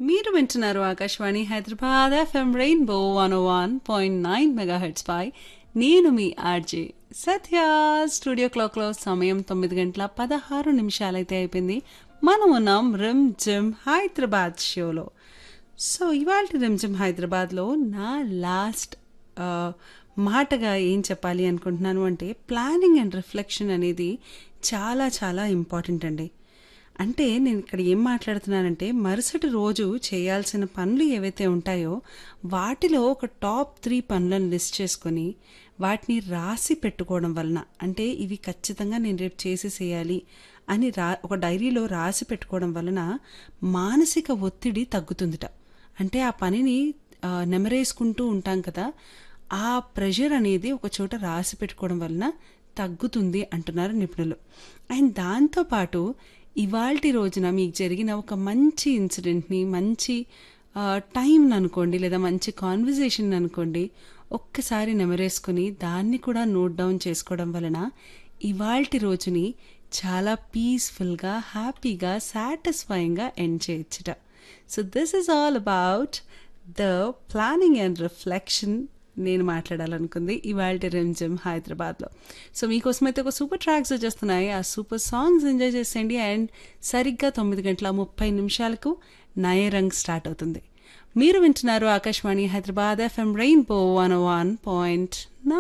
మీరు వింటున్నారు Akashvani Hyderabad FM rainbow one one point nine megahertz పై నేను మీ ఆర్జే సత్య స్టూడియో క్లాక్లో సమయం తొమ్మిది గంటల పదహారు నిమిషాలైతే అయిపోయింది మనం ఉన్నాం రిమ్ జిమ్ హైదరాబాద్ షోలో సో ఇవాళ రిమ్ జిమ్ హైదరాబాద్లో నా లాస్ట్ ఆ, మాటగా ఏం చెప్పాలి అనుకుంటున్నాను అంటే ప్లానింగ్ అండ్ రిఫ్లెక్షన్ అనేది చాలా చాలా ఇంపార్టెంట్ అండి అంటే నేను ఇక్కడ ఏం మాట్లాడుతున్నానంటే మరుసటి రోజు చేయాల్సిన పనులు ఏవైతే ఉంటాయో వాటిలో ఒక టాప్ త్రీ పనులను లిస్ట్ చేసుకొని వాటిని రాసి పెట్టుకోవడం వలన అంటే ఇవి ఖచ్చితంగా నేను రేపు చేసేసేయాలి అని రా ఒక డైరీలో రాసి పెట్టుకోవడం వలన మానసిక ఒత్తిడి తగ్గుతుందిట అంటే ఆ పనిని ఆ, నెమరేసుకుంటూ ఉంటాం కదా ఆ ప్రెషర్ అనేది ఒక చోట రాసి పెట్టుకోవడం వలన తగ్గుతుంది అంటున్నారు నిపుణులు అండ్ దాంతోపాటు ఇవాల్టి రోజున మీకు జరిగిన ఒక మంచి ఇన్సిడెంట్ని మంచి టైం అనుకోండి లేదా మంచి కాన్వర్జేషన్ అనుకోండి ఒక్కసారి నెమరేసుకుని దాన్ని కూడా నోట్ డౌన్ చేసుకోవడం వలన ఇవాల్టి రోజుని చాలా పీస్ఫుల్గా హ్యాపీగా సాటిస్ఫైయింగ్గా ఎండ్ చేయొచ్చుట so this is all about the planning and reflection నేను మాట్లాడాలనుకుంది ఇవాళ రిమ్జిమ్ హైదరాబాద్లో సో మీకోసం అయితే ఒక సూపర్ ట్రాక్స్ వచ్చేస్తున్నాయి ఆ సూపర్ సాంగ్స్ ఎంజాయ్ చేసేయండి అండ్ సరిగ్గా తొమ్మిది గంటల ముప్పై నిమిషాలకు నయరంగ్ స్టార్ట్ అవుతుంది మీరు వింటున్నారు Akashvani Hyderabad FM rainbow one one point